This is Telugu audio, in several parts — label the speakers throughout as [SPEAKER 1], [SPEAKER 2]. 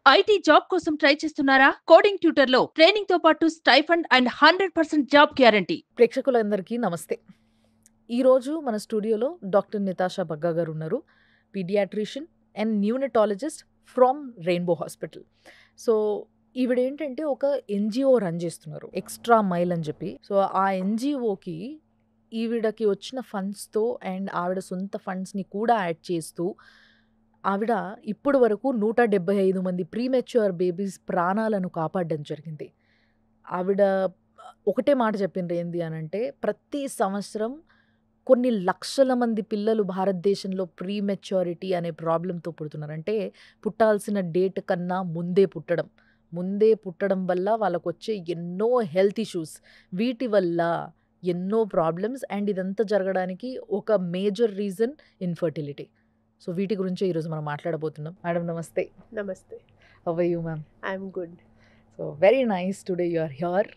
[SPEAKER 1] ఐటీ జాబ్ కోసం ట్రై చేస్తున్నారా కోడింగ్ ట్యూటర్ లో ట్రైనింగ్ తో పాటు stipend and hundred percent job guarantee
[SPEAKER 2] ప్రేక్షకులందరికీ నమస్తే ఈరోజు మన స్టూడియోలో డాక్టర్ నితాషా బగ్గా గారు ఉన్నారు pediatrician and neonatologist from Rainbow hospital so ఈవిడ ఏంటంటే ఒక ఎన్జిఓ రన్ చేస్తున్నారు ఎక్స్ట్రా మైల్ అని చెప్పి సో ఆ ఎన్జిఓకి ఈవిడకి వచ్చిన ఫండ్స్తో అండ్ ఆవిడ సొంత ఫండ్స్ని కూడా యాడ్ చేస్తూ ఆవిడ ఇప్పటి వరకు నూట డెబ్బై ఐదు మంది ప్రీమెచ్యూర్ బేబీస్ ప్రాణాలను కాపాడడం జరిగింది ఆవిడ ఒకటే మాట చెప్పిండ్రు ఏంది అని అంటే ప్రతి సంవత్సరం కొన్ని లక్షల మంది పిల్లలు భారతదేశంలో ప్రీ మెచ్యూరిటీ అనే ప్రాబ్లంతో పుడుతున్నారు అంటే పుట్టాల్సిన డేట్ కన్నా ముందే పుట్టడం ముందే పుట్టడం వల్ల వాళ్ళకు వచ్చే ఎన్నో హెల్త్ ఇష్యూస్ వీటి వల్ల ఎన్నో ప్రాబ్లమ్స్ అండ్ ఇదంతా జరగడానికి ఒక మేజర్ రీజన్ ఇన్ఫర్టిలిటీ సో వీటి గురించి ఈరోజు మనం మాట్లాడబోతున్నాం మేడం నమస్తే
[SPEAKER 3] నమస్తే
[SPEAKER 2] how you ma'am
[SPEAKER 3] I'm good
[SPEAKER 2] so very nice today you are here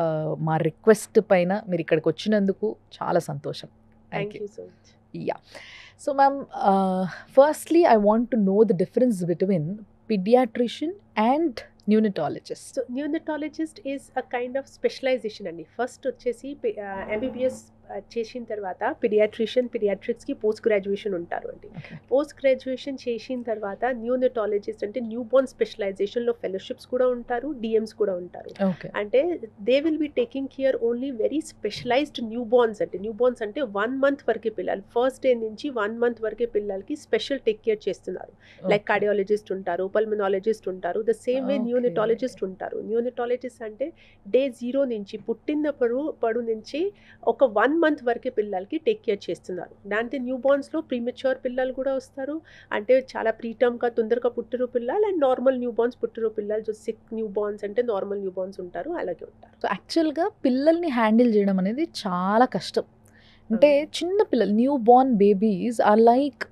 [SPEAKER 2] మా రిక్వెస్ట్ పైన మీరు ఇక్కడికి వచ్చినందుకు చాలా సంతోషం
[SPEAKER 3] thank you so much
[SPEAKER 2] yeah so ma'am firstly I want to know the difference between pediatrician and neonatologist
[SPEAKER 3] so neonatologist is a kind of specialization అండి ఫస్ట్ వచ్చేసి ఎంబీబీఎస్ చేసిన తర్వాత పిడియాట్రిషియన్ పిడియాట్రిక్స్కి పోస్ట్ గ్రాడ్యుయేషన్ ఉంటారు అండి పోస్ట్ గ్రాడ్యుయేషన్ చేసిన తర్వాత న్యూనటాలజిస్ట్ అంటే న్యూ బోర్న్ స్పెషలైజేషన్లో ఫెలోషిప్స్ కూడా ఉంటారు డిఎమ్స్ కూడా ఉంటారు
[SPEAKER 2] ఓకే
[SPEAKER 3] అంటే they will be taking care only very specialized newborns అంటే న్యూ బోర్న్స్ అంటే వన్ మంత్ వరకే పిల్లలు ఫస్ట్ డే నుంచి వన్ మంత్ వరకే పిల్లలకి స్పెషల్ టేక్ కేర్ చేస్తున్నారు లైక్ కార్డియాలజిస్ట్ ఉంటారు పల్మనాలజిస్ట్ ఉంటారు the same way
[SPEAKER 2] Okay.
[SPEAKER 3] Neonatologist ఉంటారు న్యూనిటాలజిస్ట్ అంటే డే జీరో నుంచి పుట్టినప్పుడు పడు నుంచి ఒక వన్ మంత్ వరకే పిల్లలకి టేక్ కేర్ చేస్తున్నారు దాంట్లో న్యూ బార్న్స్లో ప్రీమెచ్యూర్ పిల్లలు కూడా వస్తారు అంటే చాలా ప్రీటర్మ్గా తొందరగా పుట్టిరు పిల్లలు అండ్ నార్మల్ న్యూ బార్న్స్ పుట్టిరు పిల్లలు సిక్ న్యూ బార్న్స్ అంటే నార్మల్ న్యూ బార్న్స్ ఉంటారు అలాగే ఉంటారు
[SPEAKER 2] సో యాక్చువల్గా పిల్లల్ని హ్యాండిల్ చేయడం అనేది చాలా కష్టం అంటే చిన్న పిల్లలు newborn babies are like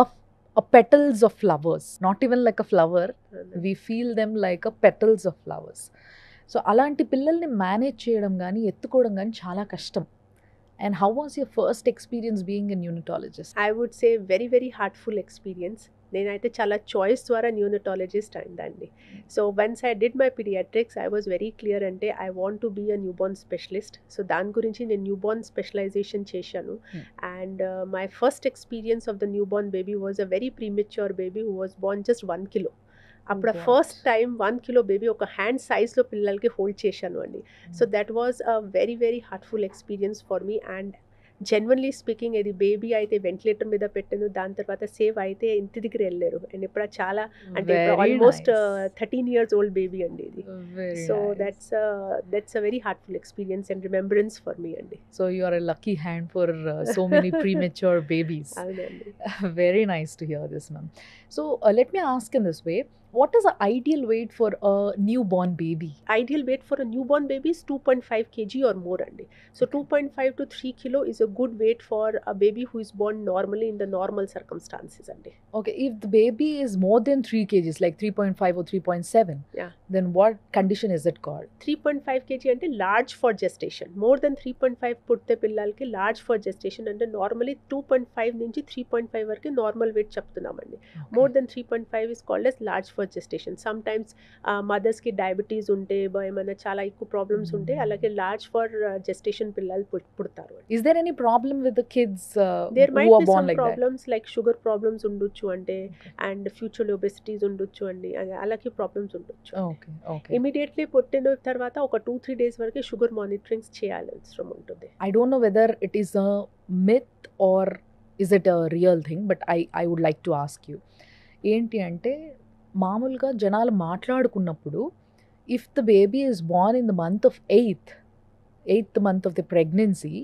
[SPEAKER 2] a petals of flowers not even like a flower we feel them like a petals of flowers so అలాంటి పిల్లల్ని మేనేజ్ చేయడం కానీ ఎత్తుకోవడం కానీ చాలా కష్టం and how was your first experience being a neonatologist
[SPEAKER 3] I would say very very heartful experience నేనైతే చాలా చాయిస్ ద్వారా న్యూనటాలజిస్ట్ అయిందండి so once I did my pediatrics I was very clear అంటే I want to be a newborn specialist so దాని గురించి నేను న్యూ బోర్న్ స్పెషలైజేషన్ చేశాను
[SPEAKER 2] Hmm.
[SPEAKER 3] And my first experience of the newborn baby was a very premature baby who was born just one kilo అప్పుడు
[SPEAKER 2] God.
[SPEAKER 3] First time one kilo baby ఒక హ్యాండ్ సైజ్లో పిల్లలకి హోల్డ్ చేశాను అండి so that was a very very heartful experience for me and genuinely speaking ఇది బేబీ అయితే వెంటిలేటర్ మీద పెట్టాను దాని తర్వాత సేవ్ అయితే ఇంటి దగ్గర వెళ్ళారు అండ్ ఇప్పుడు చాలా అంటే almost thirteen years old baby అండి ఇది so that's that's a very heartful experience and remembrance for me అండి
[SPEAKER 2] so you are a lucky hand for so many premature babies
[SPEAKER 3] అవునండి
[SPEAKER 2] very nice to hear this ma'am so uh, let me ask in this way what is the ideal weight for a newborn baby
[SPEAKER 3] ideal weight for a newborn baby is 2.5 kg or more అండి so two point five to three kilo is a good weight for a baby who is born normally in the normal circumstances అండి
[SPEAKER 2] okay if the baby is more than 3 kgs like 3.5 or 3.7
[SPEAKER 3] Yeah.
[SPEAKER 2] then what condition is it called
[SPEAKER 3] three point five KG అంటే large for gestation more than three point five పుట్టే పిల్లలకి లార్జ్ ఫర్ జెస్టేషన్ అంటే నార్మలీ టూ పాయింట్ ఫైవ్ నుంచి త్రీ పాయింట్ ఫైవ్ వరకు నార్మల్ వెయిట్ చెప్తున్నామండి more than three point five is called as large for gestation sometimes మదర్స్కి డయాబెటీస్ ఉంటే బ- ఏమైనా చాలా ఎక్కువ ప్రాబ్లమ్స్ ఉంటే
[SPEAKER 2] Mm.
[SPEAKER 3] అలాగే లార్జ్ ఫర్ జెస్టేషన్ పిల్లలు పుట్- పుడతారు
[SPEAKER 2] is there any problem with the kids uh,
[SPEAKER 3] there
[SPEAKER 2] who
[SPEAKER 3] might
[SPEAKER 2] are
[SPEAKER 3] be
[SPEAKER 2] born
[SPEAKER 3] some
[SPEAKER 2] like that
[SPEAKER 3] problems like sugar problems ఉండొచ్చు అంటే
[SPEAKER 2] Okay.
[SPEAKER 3] అండ్ ఫ్యూచర్లో ఒబెసిటీస్ ఉండొచ్చు అండి అలా- అలాగే ప్రాబ్లమ్స్ ఉండొచ్చు
[SPEAKER 2] okay okay
[SPEAKER 3] ఇమీడియట్లీ పుట్టిన తర్వాత ఒక టూ త్రీ డేస్ వరకు షుగర్ మానిటరింగ్స్ చేయాల్సిన అవసరం ఉంటుంది
[SPEAKER 2] I don't know whether it is a myth or is it a real thing, but I, I would like to ask you. ఏంటి అంటే మామూలుగా జనాలు మాట్లాడుకున్నప్పుడు if the baby is born in the month of eighth eighth month of the pregnancy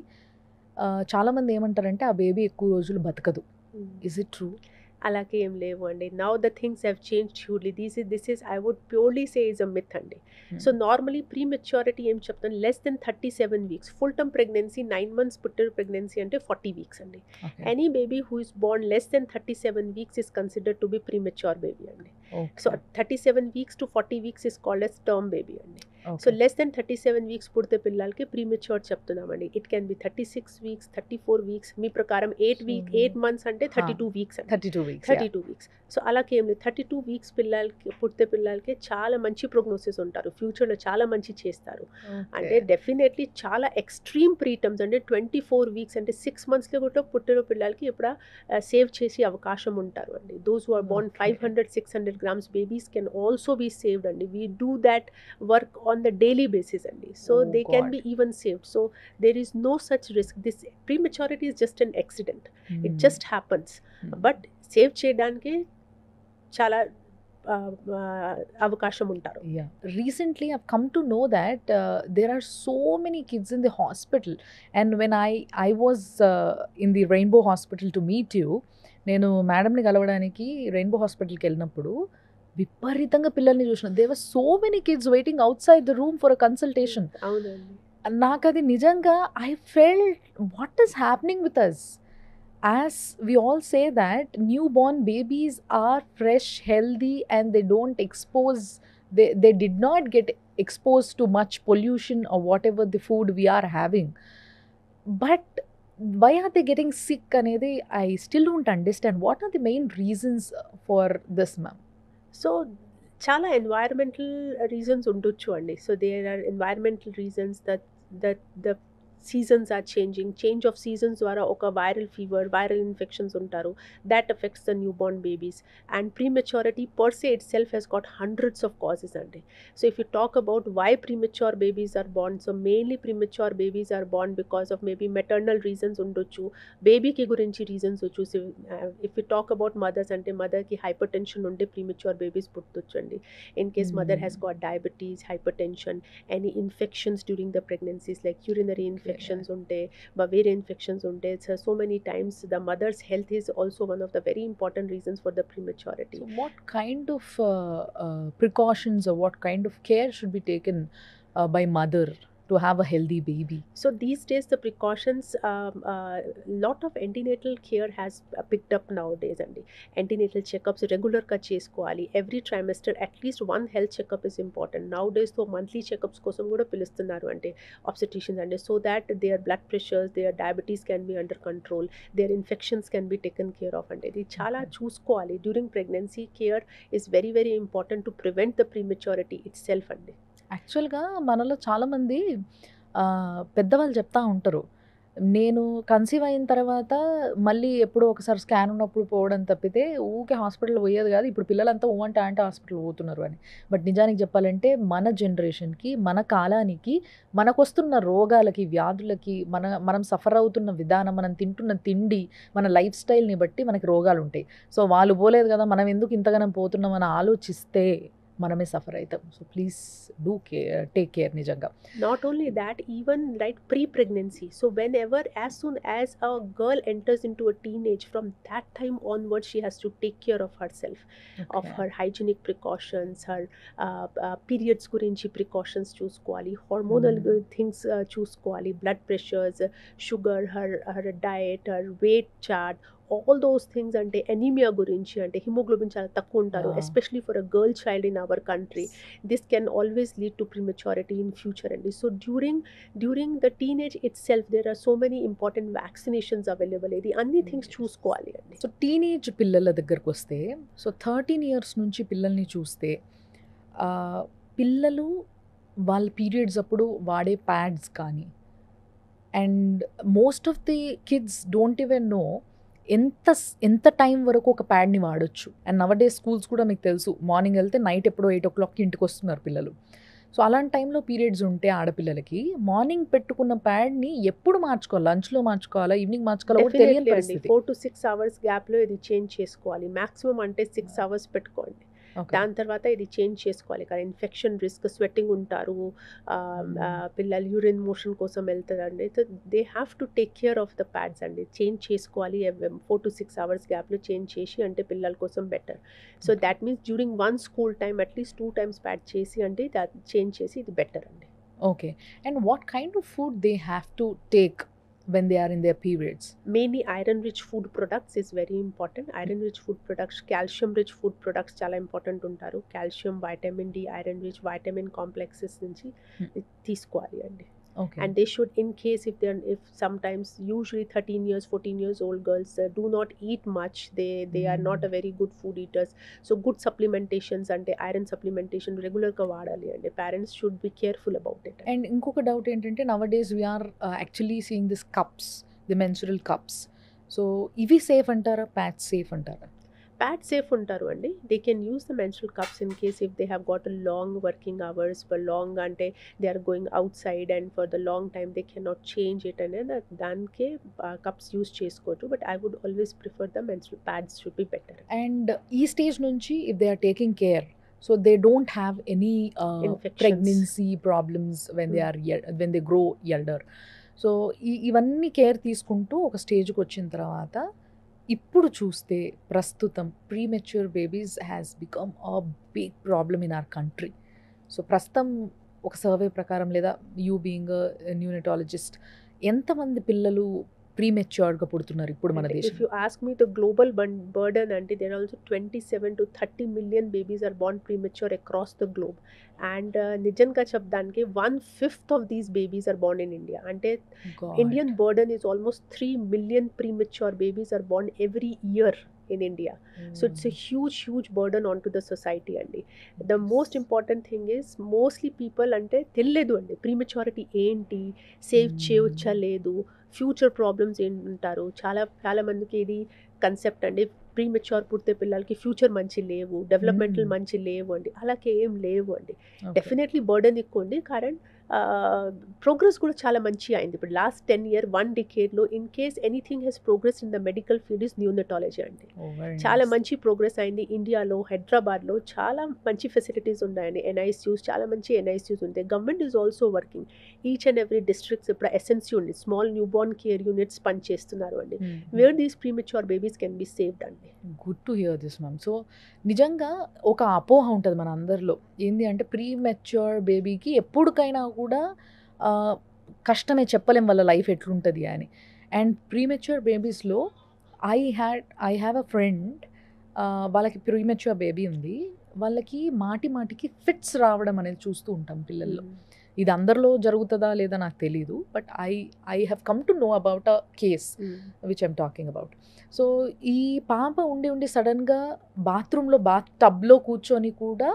[SPEAKER 2] చాలామంది ఏమంటారంటే ఆ బేబీ ఎక్కువ రోజులు బతకదు ఇస్ ఇట్ ట్రూ
[SPEAKER 3] అలాగే ఏం లేవు అండి now the things have change hugely this is this is I would purely say is a myth అండి సో నార్మలీ ప్రీ మెచ్యూరిటీ ఏం చెప్తాను less than thirty seven weeks full term pregnancy nine months పుట్టిన ప్రెగ్నెన్సీ అంటే ఫార్టీ వీక్స్ అండి any baby who is born less than thirty seven weeks is considered to be premature baby అండి so thirty seven weeks to forty weeks is called as term baby అండి so less than thirty seven weeks పుడితే పిల్లలకి ప్రీమెచ్యూర్ చెప్తున్నామండి it can be thirty six weeks thirty four weeks మీ ప్రకారం eight week
[SPEAKER 2] So-
[SPEAKER 3] eight months అంటే థర్టీ టూ వీక్స్ అండి
[SPEAKER 2] thirty two weeks
[SPEAKER 3] thirty two weeks so అలాగే ఏం లేదు థర్టీ టూ వీక్స్ పిల్లలకి పుట్టే పిల్లలకి చాలా మంచి ప్రోగ్నోసిస్ ఉంటారు ఫ్యూచర్లో చాలా మంచి చేస్తారు అంటే డెఫినెట్లీ చాలా ఎక్స్ట్రీమ్ ప్రీటమ్స్ అంటే ట్వంటీ ఫోర్ వీక్స్ అంటే సిక్స్ మంత్స్లో కూడా పుట్టిన పిల్లలకి ఇప్పుడు సేవ్ చేసే అవకాశం ఉంటారు అండి those who are born
[SPEAKER 2] Okay.
[SPEAKER 3] Five hundred six hundred grams babies can also be saved అండి we do that work on the daily basis అండి so
[SPEAKER 2] Oh,
[SPEAKER 3] they can
[SPEAKER 2] God.
[SPEAKER 3] Be even saved so there is no such risk this prematurity is just an accident it just happens but save చేయడానికి చాలా ఆ, ఆ, అవకాశం ఉంటారు
[SPEAKER 2] Yeah. Recently, I've come to know that uh, there are so many kids in the hospital. And when I I was uh, in the Rainbow Hospital to meet you, నేను మేడంని కలవడానికి రెయిన్బో హాస్పిటల్కి వెళ్ళినప్పుడు విపరీతంగా పిల్లల్ని చూసిన there were so many kids waiting outside the room for a consultation
[SPEAKER 3] అవునండి
[SPEAKER 2] నాకు అది నిజంగా I felt what is happening with us as we all say that newborn babies are fresh healthy and they don't expose they they did not get expose to much pollution or whatever the food we are having but why are they getting sick అనేది I still don't understand what are the main reasons for this ma'am
[SPEAKER 3] so చాలా ఎన్వైరన్మెంటల్ రీజన్స్ ఉండొచ్చు అండి so there are environmental reasons that that the seasons are changing change of seasons ద్వారా ఒక వైరల్ ఫీవర్ వైరల్ ఇన్ఫెక్షన్స్ ఉంటారు that effects the newborn babies and prematurity per se itself has got hundreds of causes అండి so if you talk about why premature babies are born so mainly premature babies are born because of maybe maternal reasons ఉండొచ్చు బేబీకి గురించి రీజన్స్ వచ్చు if you talk about mothers అంటే మదర్కి హైపర్ టెన్షన్ ఉంటే ప్రీమెచ్యూర్ బేబీస్ పుట్టొచ్చండి in case mother has got diabetes hypertension any infections during the pregnancies like urinary infections ఉంటే వేరే ఇన్ఫెక్షన్స్ ఉంటే so many times the mother's health is also one of the very important reasons for the prematurity
[SPEAKER 2] So what kind of uh, uh, precautions or what kind of care should be taken uh, by mother to have a healthy baby?
[SPEAKER 3] So these days, the precautions, um, uh, lot of antenatal care has uh, picked up nowadays. And antenatal checkups regular గా చేసుకోవాలి every trimester at least one health checkup is important nowadays తో మంత్లీ చెకప్స్ కోసం కూడా పిలుస్తున్నారు అంటే ఆబ్సెటిషియన్స్ అంటే so that their blood pressures their diabetes can be under control their infections can be taken care of అంటే ఇది చాలా
[SPEAKER 2] Okay.
[SPEAKER 3] చూసుకోవాలి during pregnancy care is very very important to prevent the prematurity itself అండి
[SPEAKER 2] యాక్చువల్గా మనలో చాలామంది ఆ, పెద్దవాళ్ళు చెప్తా ఉంటారు నేను కన్సీవ్ అయిన తర్వాత మళ్ళీ ఎప్పుడో ఒకసారి స్కాన్ ఉన్నప్పుడు పోవడం తప్పితే ఊకే హాస్పిటల్ పోయేది కాదు ఇప్పుడు పిల్లలంతా ఊ అంటే అంటే హాస్పిటల్ పోతున్నారు అని బట్ నిజానికి చెప్పాలంటే మన జనరేషన్కి మన కాలానికి మనకు వస్తున్న రోగాలకి వ్యాధులకి మన మనం సఫర్ అవుతున్న విధానం మనం తింటున్న తిండి మన లైఫ్ స్టైల్ని బట్టి మనకి రోగాలు ఉంటాయి సో వాళ్ళు పోలేదు కదా మనం ఎందుకు ఇంతగానం పోతున్నామని ఆలోచిస్తే మనమే సఫర్ అవుతాం so please do care take care నిజంగా
[SPEAKER 3] not only that even right pre-pregnancy so whenever as soon as a girl enters into a teenage from that time onwards she has to take care of herself of her hygienic precautions her uh, uh, periods గురించి precautions చూసుకోవాలి hormonal
[SPEAKER 2] Mm.
[SPEAKER 3] things uh, చూసుకోవాలి blood pressures uh, sugar her her diet her weight chart all those things అంటే ఎనీమియా గురించి అంటే హిమోగ్లోబిన్ చాలా తక్కువ ఉంటారు
[SPEAKER 2] Ah.
[SPEAKER 3] Especially for a girl child in our country this can always lead to prematurity in future and so during during the teenage itself there are so many important vaccinations available ఇది అన్ని థింగ్స్
[SPEAKER 2] Yes.
[SPEAKER 3] చూసుకోవాలి అండి
[SPEAKER 2] సో టీనేజ్ పిల్లల దగ్గరకు వస్తే సో థర్టీన్ ఇయర్స్ నుంచి పిల్లల్ని చూస్తే ఆ, పిల్లలు వాళ్ళ పీరియడ్స్ అప్పుడు వాడే ప్యాడ్స్ కానీ and most of the kids don't even know ఎంత స్- ఎంత టైం వరకు ఒక ప్యాడ్ని వాడొచ్చు అండ్ నవడే స్కూల్స్ కూడా మీకు తెలుసు మార్నింగ్ వెళ్తే నైట్ ఎప్పుడో ఎయిట్ ఓ క్లాక్కి ఇంటికి వస్తున్నారు పిల్లలు సో అలాంటి టైంలో పీరియడ్స్ ఉంటే ఆడపిల్లలకి మార్నింగ్ పెట్టుకున్న ప్యాడ్ని ఎప్పుడు మార్చుకోవాలి లంచ్లో మార్చుకోవాలా ఈవినింగ్ మార్చుకోవాలా కూడా తెలియని
[SPEAKER 3] డెఫినెట్లీ అండి
[SPEAKER 2] పరిస్థితి
[SPEAKER 3] ఫోర్ టు సిక్స్ అవర్స్ గ్యాప్లో ఇది చేంజ్ చేసుకోవాలి మాక్సిమం అంటే సిక్స్ అవర్స్ పెట్టుకోండి
[SPEAKER 2] Okay.
[SPEAKER 3] దాని తర్వాత ఇది చేంజ్ చేసుకోవాలి కానీ ఇన్ఫెక్షన్ రిస్క్ స్వెట్టింగ్ ఉంటారు ఆ, ఆ, పిల్లలు యూరిన్ మోషన్ కోసం వెళ్తారండి so they have to take care of the pads అండి చేంజ్ చేసుకోవాలి ఫోర్ టు సిక్స్ అవర్స్ గ్యాప్లో చేంజ్ చేసి అంటే పిల్లల కోసం better so
[SPEAKER 2] Okay.
[SPEAKER 3] That means during one school time at least two times pad చేసి అంటే చేంజ్ చేసి ఇది బెటర్ అండి
[SPEAKER 2] okay and what kind of food they have to take when they are in their periods?
[SPEAKER 3] Mainly iron rich food products is very important iron rich food products calcium rich food products చాలా ఇంపార్టెంట్ ఉంటారు calcium vitamin D iron rich vitamin complexes నుంచి
[SPEAKER 2] Hmm.
[SPEAKER 3] తీసుకోవాలి అండి
[SPEAKER 2] Okay.
[SPEAKER 3] and they should in case if they're if sometimes usually 13 years 14 years old girls uh, do not eat much they they are not a very good food eaters so good supplementations and iron supplementation regular గా వాడాలి అండి parents should be careful about it
[SPEAKER 2] and ఇంకొక డౌట్ ఏంటంటే nowadays we are actually seeing this cups the menstrual cups so ఇవి సేఫ్ అంటారా ప్యాచ్ సేఫ్ అంటారా
[SPEAKER 3] ప్యాడ్ సేఫ్ ఉంటారు అండి they can use the menstrual cups in case if they have got a long working hours for long అంటే they are going outside and for the long time they can not change it అనేది దానికే కప్స్ యూస్ చేసుకోవచ్చు but I would always prefer the menstrual pads should be better
[SPEAKER 2] and ఈ స్టేజ్ నుంచి if they are taking care so they don't have any
[SPEAKER 3] Infections.
[SPEAKER 2] Pregnancy problems when they are when they grow elder so ఇవన్నీ కేర్ తీసుకుంటూ ఒక స్టేజ్కి వచ్చిన తర్వాత ఇప్పుడు చూస్తే ప్రస్తుతం premature babies has become a big problem in our country so ప్రస్తుతం ఒక సర్వే ప్రకారం లేదా యూ బీయింగ్ న్యూనటాలజిస్ట్ ఎంతమంది పిల్లలు ప్రీమెచ్యూర్డ్గా పుడుతున్నారు ఇప్పుడు మన
[SPEAKER 3] ఇఫ్
[SPEAKER 2] దేశం
[SPEAKER 3] you ask me the global burden అంటే there also twenty seven to thirty million babies are born premature across the globe and నిజంగా చెప్పడానికి one fifth of these babies are born in India అంటే Indian burden is almost three million premature babies are born every year in India. So it's a huge, huge burden onto the society అండి the most important thing is mostly people అంటే తెలియదు అండి ప్రీమెచ్యూరిటీ ఏంటి సేవ్
[SPEAKER 2] Hmm.
[SPEAKER 3] చేయవచ్చా లేదు ఫ్యూచర్ ప్రాబ్లమ్స్ ఏంటారు చాలా చాలా మందికి ఇది కన్సెప్ట్ అండి ప్రీమెచ్యూర్ పుడితే పిల్లలకి ఫ్యూచర్ మంచి లేవు డెవలప్మెంటల్
[SPEAKER 2] Hmm.
[SPEAKER 3] మంచి లేవు అండి అలాగే ఏం లేవు అండి
[SPEAKER 2] Okay.
[SPEAKER 3] డెఫినెట్లీ బర్డన్ ఎక్కువ ఉంది कारण ప్రోగ్రెస్ కూడా చాలా మంచి అయింది ఇప్పుడు లాస్ట్ టెన్ ఇయర్ వన్ డికేడ్లో in case anything has progress in the medical field is neonatology అండి
[SPEAKER 2] Oh, very
[SPEAKER 3] చాలా
[SPEAKER 2] nice.
[SPEAKER 3] మంచి ప్రోగ్రెస్ అయింది ఇండియాలో హైదరాబాద్లో చాలా మంచి ఫెసిలిటీస్ ఉన్నాయండి ఎన్ఐసియూస్ చాలా మంచి ఎన్ఐసియూస్ ఉంటాయి government is also working each and every districts ఇప్పుడు SNC units small newborn care units పనిచేస్తున్నారు అండి
[SPEAKER 2] Hmm.
[SPEAKER 3] Where these premature babies can be saved అండి
[SPEAKER 2] good to hear this ma'am so నిజంగా ఒక అపోహ ఉంటుంది మన అందరిలో ఏంది అంటే ప్రీ మెచ్యూర్ బేబీకి ఎప్పటికైనా కూడా ఆ, కష్టమే చెప్పలేం వాళ్ళ లైఫ్ ఎట్లుంటుంది అని అండ్ ప్రీ మెచ్యూర్ బేబీస్లో I had I have a friend వాళ్ళకి ప్రీ మెచ్యూర్ బేబీ ఉంది వాళ్ళకి మాటి మాటికి ఫిట్స్ రావడం అనేది చూస్తూ ఉంటాం పిల్లల్లో ఇది అందరిలో జరుగుతుందా లేదా నాకు తెలీదు but I I have come to know about a case which I'm talking about so ఈ పాప ఉండి ఉండి సడన్గా బాత్రూంలో బాత్ టబ్లో కూర్చొని కూడా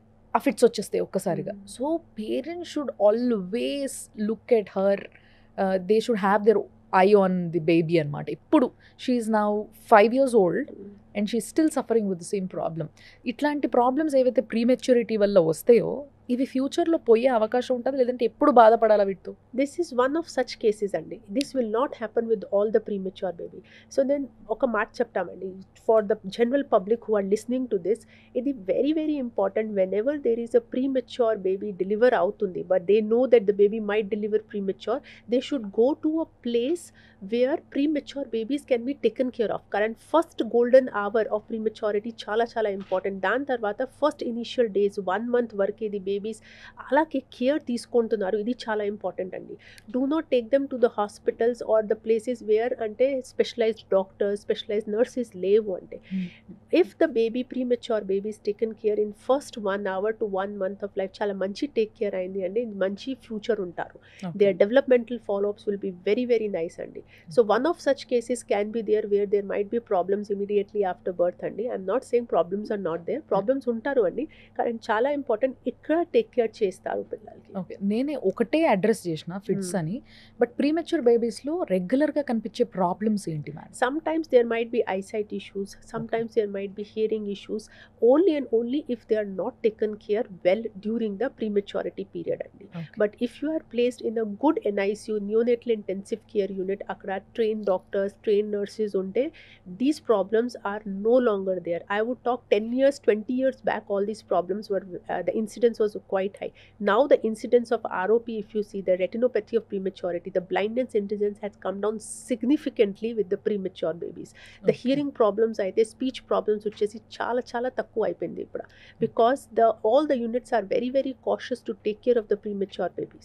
[SPEAKER 2] ఆ ఫిట్స్ వచ్చేస్తాయి ఒక్కసారిగా
[SPEAKER 3] Mm.
[SPEAKER 2] So parents should always look at her they should have their eye on the baby అనమాట ఇప్పుడు she's now five years old and she still suffering with the same problem ఇట్లాంటి ప్రాబ్లమ్స్ ఏవైతే ప్రీమెచ్యూరిటీ వల్ల వస్తాయో ఇవి ఫ్యూచర్లో పోయే అవకాశం ఉంటుంది లేదంటే ఎప్పుడు బాధపడాలా వీటితో
[SPEAKER 3] this is one of such cases అండి this will not happen with all the premature baby so then ఒక మాట చెప్తామండి for the general public who are listening to this ఇది very very important whenever there is a premature baby deliver అవుతుంది but they know that the baby might deliver premature they should go to a place where premature babies can be taken care of current first golden hour of prematurity చాలా చాలా ఇంపార్టెంట్ దాని తర్వాత first initial days one month వరకు ఇది బేబీస్ అలాగే కేర్ తీసుకుంటున్నారు ఇది చాలా ఇంపార్టెంట్ అండి do not take them to the hospitals or the places where అంటే స్పెషలైజ్డ్ డాక్టర్స్ స్పెషలైజ్డ్ నర్సెస్ లేవు అంటే if the baby premature babies taken care in first one hour to one month of life చాలా మంచి టేక్ కేర్ అయింది అండి మంచి ఫ్యూచర్ ఉంటారు their developmental follow-ups will be very very nice అండి so one of such cases can be there where there might be problems immediately after birth అండి I'm not saying problems are not there problems ఉంటారు అండి కానీ చాలా ఇంపార్టెంట్ ఇక్కడ టేక్ కేర్ చేస్తారు పిల్లలకి
[SPEAKER 2] ఓకే నేనే ఒకటే అడ్రస్ చేసిన ఫిట్స్
[SPEAKER 3] Hmm.
[SPEAKER 2] అని బట్ ప్రీమెచ్యూర్ బేబీస్లో రెగ్యులర్గా కనిపించే ప్రాబ్లమ్స్ ఏంటి ma'am
[SPEAKER 3] sometimes there might be eyesight issues sometimes there might be hearing issues only and only if they are not taken care well during the prematurity period అండి But if you are placed in a good NICU, neonatal intensive care unit, అక్కడ trained doctors, trained nurses ఉంటే these problems are no longer there. I would talk 10 years, 20 years back, all these problems were, uh, the incidence was quite high. Now the incidence of ROP, if you see the retinopathy of prematurity, the blindness incidence has come down significantly with the premature babies. The hearing problems అయితే స్పీచ్ ప్రాబ్లమ్స్ వచ్చేసి చాలా చాలా తక్కువ అయిపోయింది ఇప్పుడు because the all the units are very very cautious to take care of the premature babies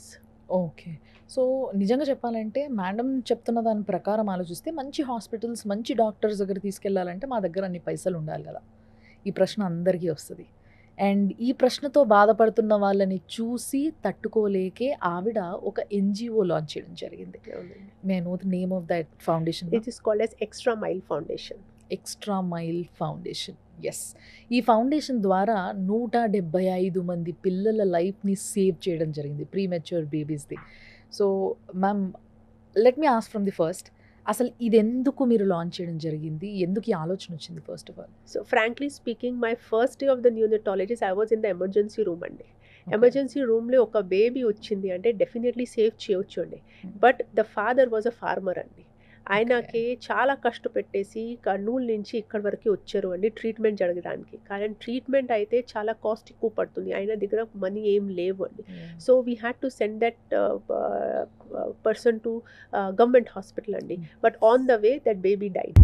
[SPEAKER 2] okay. So, నిజంగా చెప్పాలంటే మేడం చెప్తున్న దాని ప్రకారం ఆలోచిస్తే మంచి హాస్పిటల్స్, మంచి డాక్టర్స్ దగ్గరికి తీసుకెళ్ళాలంటే మా దగ్గర అన్ని పైసలుండాలి గదా! ఈ ప్రశ్న అందరికీ వస్తది. అండ్ ఈ ప్రశ్నతో బాధపడుతున్న వాళ్ళని చూసి తట్టుకోలేకే ఆవిడ ఒక ఎన్‌జీఓ లాంచ్ చేయడం జరిగింది.
[SPEAKER 3] అవునండి.
[SPEAKER 2] May I know the name of that foundation
[SPEAKER 3] it is called as Extra mile Foundation.
[SPEAKER 2] Extra mile Foundation. Yes. ఈ ఫౌండేషన్ ద్వారా 175 మంది పిల్లల లైఫ్‌ని సేవ్ చేయడం జరిగింది. ప్రీమెచ్యూర్ బేబీస్‌ది. So, ma'am let me ask from the first. అసలు ఇదెందుకు మీరు లాంచ్ చేయడం జరిగింది? ఎందుకు ఈ ఆలోచన వచ్చింది first of all?
[SPEAKER 3] So, frankly speaking my first day of the neonatologist I was in the emergency room అండి.
[SPEAKER 2] ఓకే.
[SPEAKER 3] ఎమర్జెన్సీ రూమ్‌లో ఒక బేబీ వచ్చింది అంటే డెఫినెట్‌లీ సేవ్ చేయొచ్చు అండి.
[SPEAKER 2] Hmm.
[SPEAKER 3] But the father was a farmer అండి. ఆయనకి
[SPEAKER 2] ఓకే.
[SPEAKER 3] చాలా కష్టపెట్టేసి కర్నూలు నుంచి ఇక్కడి వరకు వచ్చారు అండి ట్రీట్మెంట్ జరగడానికి. కానీ ట్రీట్మెంట్ అయితే చాలా కాస్ట్ ఎక్కువ పడుతుంది. ఆయన దగ్గర మనీ ఏం లేవు అండి.
[SPEAKER 2] Yeah!
[SPEAKER 3] So, we had to send that ah, ah, person to ah, government hospital అండి.
[SPEAKER 2] Hmm.
[SPEAKER 3] But on the way that baby died.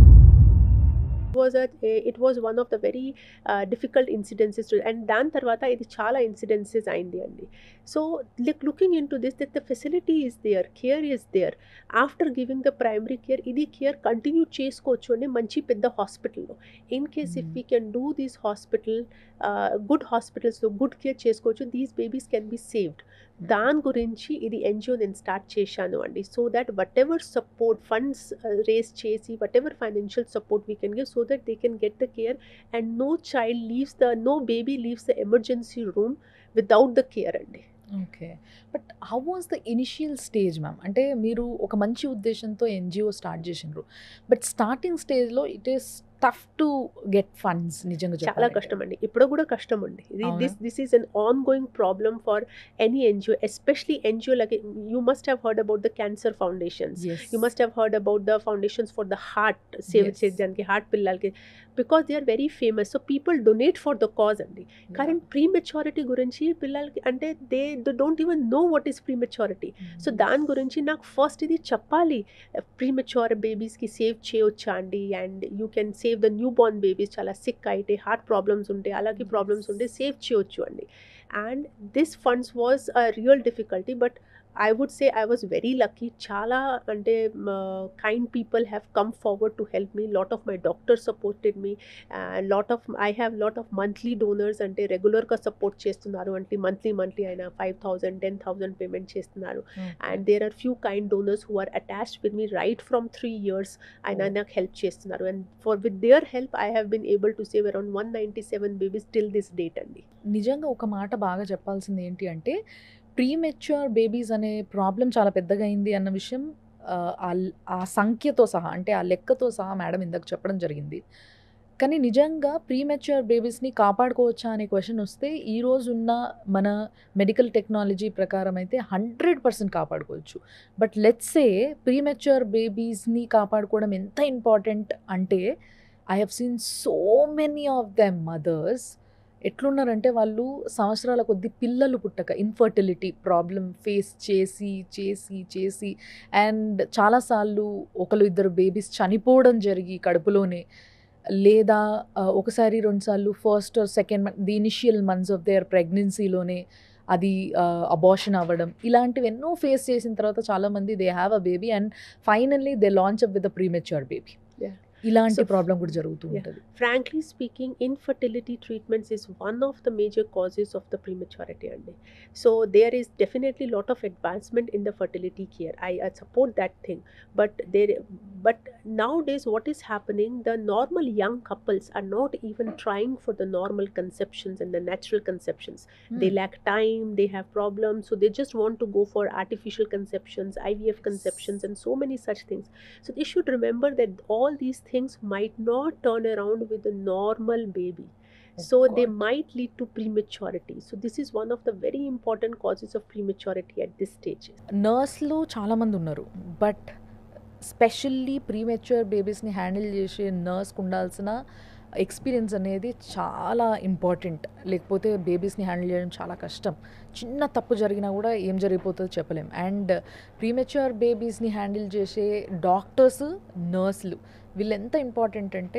[SPEAKER 3] Was a it was one of the very ah, difficult incidences and దాని తర్వాత ఇది చాలా ఇన్సిడెన్సెస్ అయింది అండి. So, look looking into this that the facility is there, care is there. After giving the primary care ఇది కేర్ కంటిన్యూ చేసుకోవచ్చు అండి మంచి పెద్ద హాస్పిటల్‌లో. In case if
[SPEAKER 2] hmm.
[SPEAKER 3] We can do this hospital ah, good హాస్పిటల్స్‌లో గుడ్ కేర్ చేసుకోవచ్చు. These babies can be saved. దాని గురించి ఇది ఎన్‌జీఓ నేను స్టార్ట్ చేశాను అండి. So that whatever support funds ah, raise చేసి whatever financial support we can give so that they can get the care and no child leaves the no baby leaves the emergency room without the care అండి.
[SPEAKER 2] Okay. But how was the initial stage ma'am? అంటే మీరు ఒక మంచి ఉద్దేశ్యంతో ఎన్‌జీఓ స్టార్ట్ చేసిండ్రు. బట్ స్టార్టింగ్ స్టేజ్‌లో it is tough to get funds నిజంగా
[SPEAKER 3] చాలా
[SPEAKER 2] చెప్పాలంటే.
[SPEAKER 3] కష్టం అండి. ఇప్పుడు కూడా కష్టం అండి. ఇది
[SPEAKER 2] అవునా?
[SPEAKER 3] This this is an ongoing problem for any NGO especially NGO like you must have heard about the cancer foundations.
[SPEAKER 2] Yes.
[SPEAKER 3] You must have heard about the foundations for the heart save
[SPEAKER 2] yes.
[SPEAKER 3] చేయడానికి హార్ట్ పిల్లలకి because they are very famous. So, people donate for the cause అండి. కానీ
[SPEAKER 2] యాహ్!
[SPEAKER 3] ప్రీమెచ్యూరిటీ గురించి పిల్లలకి అంటే they they don't even know what is prematurity. So,
[SPEAKER 2] hmm.
[SPEAKER 3] దాని గురించి నాకు ఫస్ట్ ఇది చెప్పాలి. ప్రీమెచ్యూర్ బేబీస్‌కి సేవ్ చేయొచ్చా అండి? And you can save the newborn babies చాలా సిక్ అయితే హార్ట్ ప్రాబ్లమ్స్ ఉంటే అలాగే ప్రాబ్లమ్స్ ఉంటే
[SPEAKER 2] యెస్.
[SPEAKER 3] సేవ్ చేయొచ్చు అండి. And this funds was a real difficulty but I would say I was very lucky. చాలా అంటే ah, kind people have come forward to help me. Lot of my doctors supported me. Ah, lot of I have lot of monthly donors అంటే రెగ్యులర్‌గా సపోర్ట్ చేస్తున్నారు. అంటే మంత్లీ మంత్లీ ఆయన 5000, 10000 పేమెంట్ చేస్తున్నారు. And
[SPEAKER 2] okay.
[SPEAKER 3] There are few kind donors who are attached with me right from 3 years ఆయన
[SPEAKER 2] ఓహ్!
[SPEAKER 3] నాకు హెల్ప్ చేస్తున్నారు. And for with their help I have been able to save around 197 babies till this date అండి.
[SPEAKER 2] నిజంగా ఒక మాట బాగా చెప్పాల్సింది ఏంటి అంటే ప్రీమెచ్యూర్ బేబీస్ అనే ప్రాబ్లమ్ చాలా పెద్దగా అయింది అన్న విషయం ఆహ్, ఆల్ ఆ సంఖ్యతో సహా అంటే ఆ లెక్కతో సహా మేడం ఇందాక చెప్పడం జరిగింది. కానీ నిజంగా ప్రీమెచ్యూర్ బేబీస్‌ని కాపాడుకోవచ్చా అనే క్వెషన్ వస్తే ఈ రోజున్న మన మెడికల్ టెక్నాలజీ ప్రకారం అయితే 100% కాపాడుకోవచ్చు. బట్ లెట్స్ సే ప్రీమెచ్యూర్ బేబీస్‌ని కాపాడుకోవడం ఎంత ఇంపార్టెంట్ అంటే I have seen so many of them mothers ఎట్లున్నారంటే వాళ్ళు సంవత్సరాల కొద్దీ పిల్లలు పుట్టక ఇన్‌ఫర్టిలిటీ ప్రాబ్లమ్ ఫేస్ చేసి, చేసి, చేసి అండ్ చాలా సార్లు ఒకళ్ళు ఇద్దరు బేబీస్ చనిపోవడం జరిగి కడుపులోనే లేదా ఆహ్, ఒకసారి రెండు సార్లు first or second month the initial months of their ప్రెగ్నెన్సీలోనే అది ఆహ్, అబార్షన్ అవ్వడం ఇలాంటివి ఎన్నో ఫేస్ చేసిన తర్వాత చాలామంది they have a baby and finally they launch up with a premature baby.
[SPEAKER 3] Yeah!
[SPEAKER 2] ఇలాంటి
[SPEAKER 3] సో
[SPEAKER 2] ప్రాబ్లమ్ కూడా జరుగుతూ
[SPEAKER 3] యాహ్!
[SPEAKER 2] ఉంటది.
[SPEAKER 3] Frankly speaking infertility treatments is one of the major causes of the prematurity అండి. So, there is definitely lot of advancement in the fertility care. I I support that thing. But there but nowadays what is happening the normal young couples are not even trying for the normal conceptions and the natural conceptions. They
[SPEAKER 2] hmm.
[SPEAKER 3] lack time, they have problems, so they just want to go for artificial conceptions, IVF conceptions, and so many such things. So they should remember that all these things might not turn around with a normal baby.
[SPEAKER 2] Oh
[SPEAKER 3] So they
[SPEAKER 2] God.
[SPEAKER 3] might lead to prematurity. So this is one of the very important causes of prematurity at this stage.
[SPEAKER 2] నర్స్‌లు చాలామంది ఉన్నారు. బట్ స్పెషల్లీ ప్రీమెచ్యూర్ బేబీస్‌ని హ్యాండిల్ చేసే నర్స్‌కి ఉండాల్సిన ఎక్స్‌పీరియన్స్ అనేది చాలా ఇంపార్టెంట్. లేకపోతే బేబీస్‌ని హ్యాండిల్ చేయడం చాలా కష్టం. చిన్న తప్పు జరిగినా కూడా ఏం జరిగిపోతదో చెప్పలేం. అండ్ ప్రీమెచ్యూర్ బేబీస్‌ని హ్యాండిల్ చేసే డాక్టర్స్, నర్స్‌లు వీళ్ళెంత ఇంపార్టెంట్ అంటే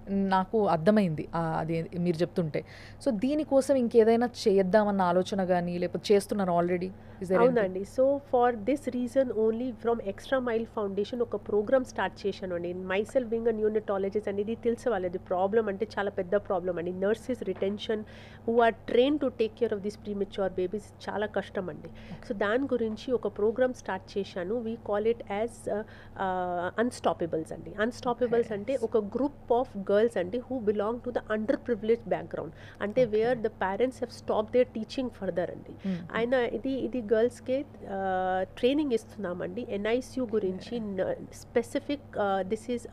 [SPEAKER 2] నాకు అర్థమైంది ఆ, అది మీరు చెప్తుంటే సో దీనికోసం ఇంకేదైనా చేద్దామన్న ఆలోచన కానీ లేకపోతే చేస్తున్నారు ఆల్రెడీ
[SPEAKER 3] అవునండి so for this reason only from extra mile foundation ఒక ప్రోగ్రామ్ స్టార్ట్ చేశాను అండి myself being a neonatologist అనేది తెలిసే వాళ్ళది ప్రాబ్లం అంటే చాలా పెద్ద ప్రాబ్లం అండి nurses retention who are train to take care of this premature babies చాలా కష్టం అండి సో దాని గురించి ఒక ప్రోగ్రామ్ స్టార్ట్ చేశాను we call it as unstoppables అండి అన్స్టాపబుల్స్
[SPEAKER 2] Okay.
[SPEAKER 3] అంటే ఒక గ్రూప్ ఆఫ్ గర్ల్స్ అండి who belong to the under privilege background అంటే
[SPEAKER 2] Okay.
[SPEAKER 3] Where the parents have stop their teaching further అండి ఆయన ఇది ఇది గర్ల్స్కి ట్రైనింగ్ ఇస్తున్నామండి ఎన్ఐసియు గురించి specific this is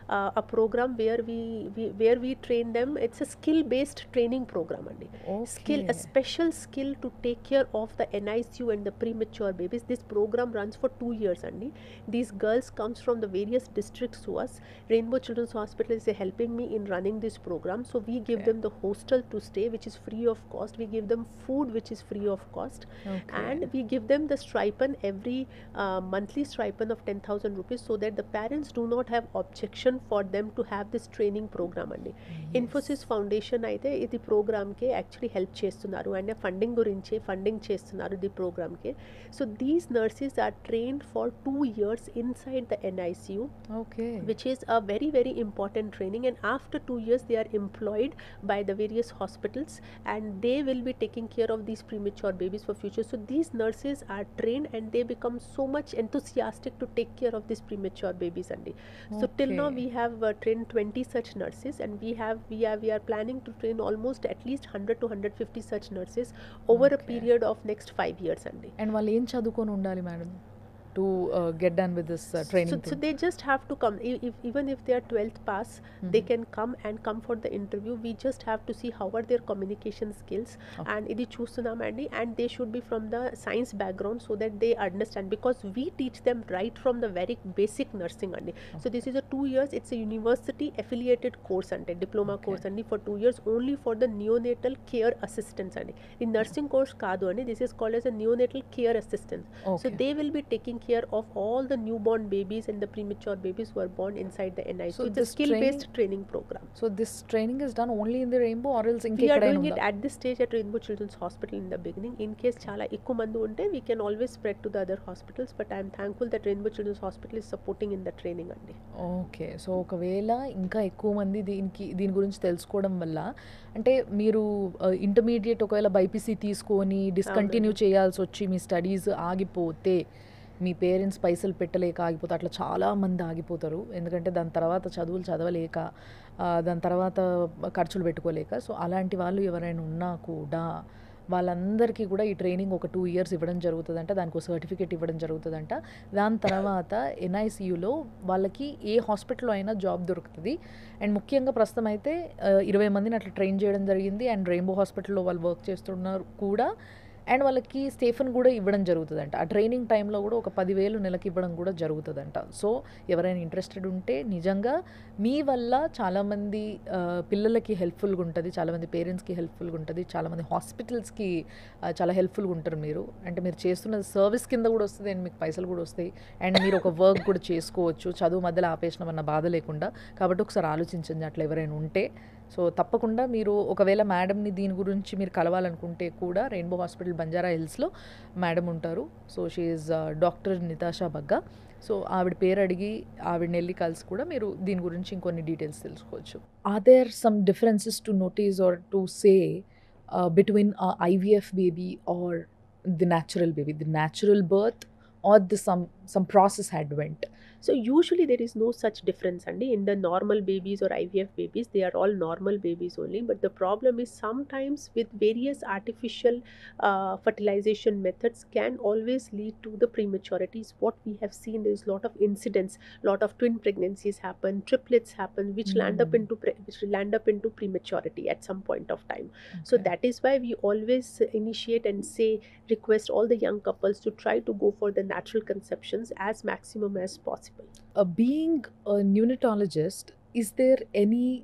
[SPEAKER 3] a program where we where we train them it's a skill based training program అండి skill a special skill to take care of the NICU and the premature babies this program runs for two years only these girls comes from the various districts to us rainbow children's hospital is helping me in running this program so we give
[SPEAKER 2] Okay.
[SPEAKER 3] them the hostel to stay which is free of cost we give them food which is free of cost and we give them the stipend every uh, monthly stipend of 10000 rupees so that the parents do not have objection for them to have this training program అండి ఇన్ఫోసిస్ ఫౌండేషన్ అయితే ఇది ప్రోగ్రామ్కి యాక్చువల్లీ హెల్ప్ చేస్తున్నారు అండ్ ఫండింగ్ గురించి ఫండింగ్ చేస్తున్నారు ది ప్రోగ్రామ్కి so these nurses are trained for two years inside the NICU
[SPEAKER 2] okay
[SPEAKER 3] which is a very very important training and after two years they are employed by the various hospitals and they will be taking care of these premature babies for future so these nurses are trained and they become so much enthusiastic to take care of these premature babies and so till now we have uh, trained 20 such nurses and we have we are we are planning to train almost at least 100 to 150 such nurses over a
[SPEAKER 2] Okay.
[SPEAKER 3] period of next 5 years and
[SPEAKER 2] and వాళ్ళు ఏం చదువుకొని ఉండాలి madam to get done with this
[SPEAKER 3] so,
[SPEAKER 2] training
[SPEAKER 3] so they just have to come E- if, even if they are 12th pass they can come and come for the interview we just have to see how are their communication skills
[SPEAKER 2] Okay.
[SPEAKER 3] and ఇది చూస్తున్నామండి and they should be from the science background so that they understand because we teach them right from the very basic nursing అండి so this is a two years it's a university affiliated course అంటే diploma
[SPEAKER 2] Okay.
[SPEAKER 3] course అండి for two years only for the neonatal care assistants అండి ఈ nursing course కాదు అండి this is called as a neonatal care assistant so they will be taking care of all the newborn babies and the premature babies who are born inside the NICU.
[SPEAKER 2] So
[SPEAKER 3] it's a
[SPEAKER 2] this
[SPEAKER 3] skill-based training program.
[SPEAKER 2] So this training is done only in the Rainbow or else
[SPEAKER 3] We are
[SPEAKER 2] ఇంకెక్కడైనా
[SPEAKER 3] doing it
[SPEAKER 2] ఉందా
[SPEAKER 3] at this stage at Rainbow Children's Hospital in the beginning. In case చాలా ఎక్కువ మంది ఉంటే we can always spread to the other hospitals. But I am thankful that Rainbow Children's Hospital is supporting in the training అండి.
[SPEAKER 2] ఓకే సో ఒకవేళ ఇంకా ఎక్కువ మంది దీనికి దీని గురించి తెలుసుకోవడం వల్ల అంటే మీరు ఇంటర్మీడియట్ ఒకవేళ బైపీసీ తీసుకొని డిస్కంటిన్యూ
[SPEAKER 3] అవునండి.
[SPEAKER 2] చేయాల్సి వచ్చి మీ స్టడీస్ ఆగిపోతే మీ పేరెంట్స్ పైసలు పెట్టలేక ఆగిపోతే అట్లా చాలా మంది ఆగిపోతారు ఎందుకంటే దాని తర్వాత చదువులు చదవలేక ఆ, దాని తర్వాత ఖర్చులు పెట్టుకోలేక సో అలాంటి వాళ్ళు ఎవరైనా ఉన్నా కూడా వాళ్ళందరికీ కూడా ఈ ట్రైనింగ్ ఒక టూ ఇయర్స్ ఇవ్వడం జరుగుతుందంట దానికి ఒక సర్టిఫికేట్ ఇవ్వడం జరుగుతుందంట దాని తర్వాత ఎన్ఐసియులో వాళ్ళకి ఏ హాస్పిటల్లో అయినా జాబ్ దొరుకుతుంది అండ్ ముఖ్యంగా ప్రస్తుతం అయితే ఆ, ఇరవై మందిని అట్లా ట్రైన్ చేయడం జరిగింది అండ్ రెయిన్బో హాస్పిటల్లో వాళ్ళు వర్క్ చేస్తున్నారు కూడా అండ్ వాళ్ళకి స్టేఫన్ కూడా ఇవ్వడం జరుగుతుందంట ఆ ట్రైనింగ్ టైంలో కూడా ఒక పదివేలు నెలకి ఇవ్వడం కూడా జరుగుతుందంట సో ఎవరైనా ఇంట్రెస్టెడ్ ఉంటే నిజంగా మీ వల్ల చాలామంది ఆ, పిల్లలకి హెల్ప్ఫుల్గా ఉంటుంది చాలామంది పేరెంట్స్కి హెల్ప్ఫుల్గా ఉంటుంది చాలామంది హాస్పిటల్స్కి ఆ, చాలా హెల్ప్ఫుల్గా ఉంటారు మీరు అంటే మీరు చేస్తున్న సర్వీస్ కింద కూడా వస్తుంది అండ్ మీకు పైసలు కూడా వస్తాయి అండ్ మీరు ఒక వర్క్ కూడా చేసుకోవచ్చు చదువు మధ్యలో ఆపేసినామన్న బాధ లేకుండా కాబట్టి ఒకసారి ఆలోచించండి అట్లా ఎవరైనా ఉంటే సో తప్పకుండా మీరు ఒకవేళ మేడంని దీని గురించి మీరు కలవాలనుకుంటే కూడా రెయిన్బో హాస్పిటల్ బంజారా హిల్స్లో మేడం ఉంటారు so she is doctor Nitasha Bagga so ఆవిడ పేరు అడిగి ఆవిడని వెళ్ళి కలిసి కూడా మీరు దీని గురించి ఇంకొన్ని డీటెయిల్స్ తెలుసుకోవచ్చు are there some differences to notice or to say between IVF baby or the natural baby the natural birth or the some some process had went
[SPEAKER 3] So usually there is no such difference Andy. in the normal babies or IVF babies. They are all normal babies only. But the problem is sometimes with various artificial uh, fertilization methods can always lead to the prematurity. Is What we have seen, there is a lot of incidents, lot of twin pregnancies happen, triplets happen, which land up
[SPEAKER 2] Mm.
[SPEAKER 3] into pre- which land up into prematurity at some point of time. So that is why we always initiate and say request all the young couples to try to go for the natural conceptions as maximum as possible.
[SPEAKER 2] uh, being a neonatologist, is there any